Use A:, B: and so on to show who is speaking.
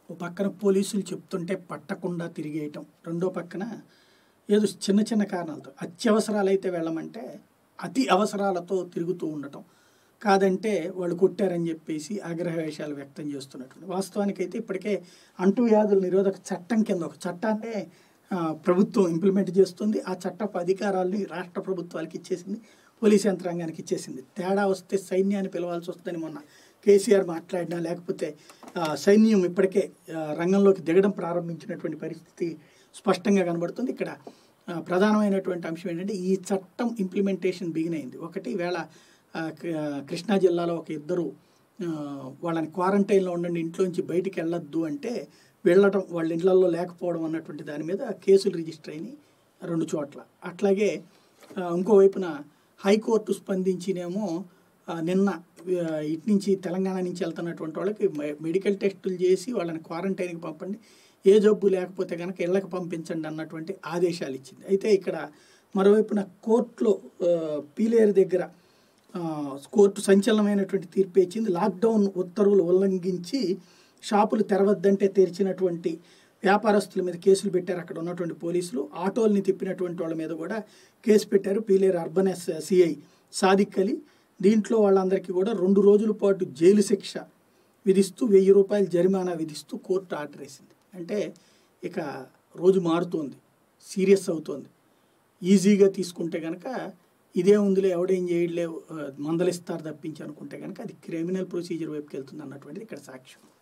A: ఓ పక్కన పోలీసులు చెప్తుంటే పట్టకుండా తిరిగేయటం రెండో పక్కన ఏదో చిన్న చిన్న కారణాలతో అత్యవసరాలు అయితే వెళ్ళమంటే అతి అవసరాలతో తిరుగుతూ ఉండటం కాదంటే వాళ్ళు కొట్టారని చెప్పేసి ఆగ్రహవేశాలు వ్యక్తం చేస్తున్నటువంటి వాస్తవానికైతే ఇప్పటికే అంటువ్యాధుల నిరోధక చట్టం కింద ఒక చట్టాన్నే ఆ, ప్రభుత్వం ఇంప్లిమెంట్ చేస్తుంది ఆ చట్టపు అధికారాలని రాష్ట్ర ప్రభుత్వాలకి ఇచ్చేసింది పోలీస్ యంత్రాంగానికి ఇచ్చేసింది తేడా వస్తే సైన్యాన్ని పిలవాల్సి వస్తుందని మొన్న కేసీఆర్ మాట్లాడినా లేకపోతే ఆ, సైన్యం ఇప్పటికే ఆ, రంగంలోకి దిగడం ప్రారంభించినటువంటి పరిస్థితి స్పష్టంగా కనబడుతుంది ఇక్కడ ఆ, ప్రధానమైనటువంటి అంశం ఏంటంటే ఈ చట్టం ఇంప్లిమెంటేషన్ బిగిన్ అయింది ఒకటి వేళ కృష్ణా జిల్లాలో ఒక ఇద్దరు ఆ, వాళ్ళని క్వారంటైన్లో ఉండండి ఇంట్లోంచి బయటికి వెళ్ళొద్దు అంటే వెళ్ళడం వాళ్ళ ఇళ్లలో లేకపోవడం అన్నటువంటి దాని మీద కేసులు రిజిస్టర్ అయినాయి రెండు చోట్ల అట్లాగే ఆ, ఇంకోవైపున హైకోర్టు స్పందించినేమో ఆ, నిన్న ఆ, ఇటు నుంచి తెలంగాణ నుంచి వెళ్తున్నటువంటి వాళ్ళకి మె- మెడికల్ టెస్టులు చేసి వాళ్ళని క్వారంటైన్కి పంపండి ఏ జబ్బు లేకపోతే కనుక ఇళ్ళకి పంపించండి అన్నటువంటి ఆదేశాలు ఇచ్చింది అయితే ఇక్కడ మరోవైపున కోర్టులో ఆ, పీలేరు దగ్గర ఆ, కోర్టు సంచలనమైనటువంటి తీర్పు ఇచ్చింది లాక్డౌన్ ఉత్తర్వులు ఉల్లంఘించి షాపులు తెరవద్దంటే తెరిచినటువంటి వ్యాపారస్తుల మీద కేసులు పెట్టారు అక్కడ ఉన్నటువంటి పోలీసులు ఆటోల్ని తిప్పినటువంటి వాళ్ళ మీద కూడా కేసు పెట్టారు Pileru urban S CI Sadiq Ali దీంట్లో వాళ్ళందరికీ కూడా రెండు రోజుల పాటు జైలు శిక్ష విధిస్తూ వెయ్యి రూపాయలు జరిమానా విధిస్తూ కోర్టు ఆర్డర్ వేసింది అంటే ఇక రోజు మారుతోంది సీరియస్ అవుతోంది ఈజీగా తీసుకుంటే కనుక ఇదే ఉందిలే ఎవడేం చేయట్లే మందలిస్తారు తప్పించి అనుకుంటే కనుక అది క్రిమినల్ ప్రొసీజర్ వైపుకి వెళ్తుంది అన్నటువంటిది ఇక్కడ సాక్ష్యం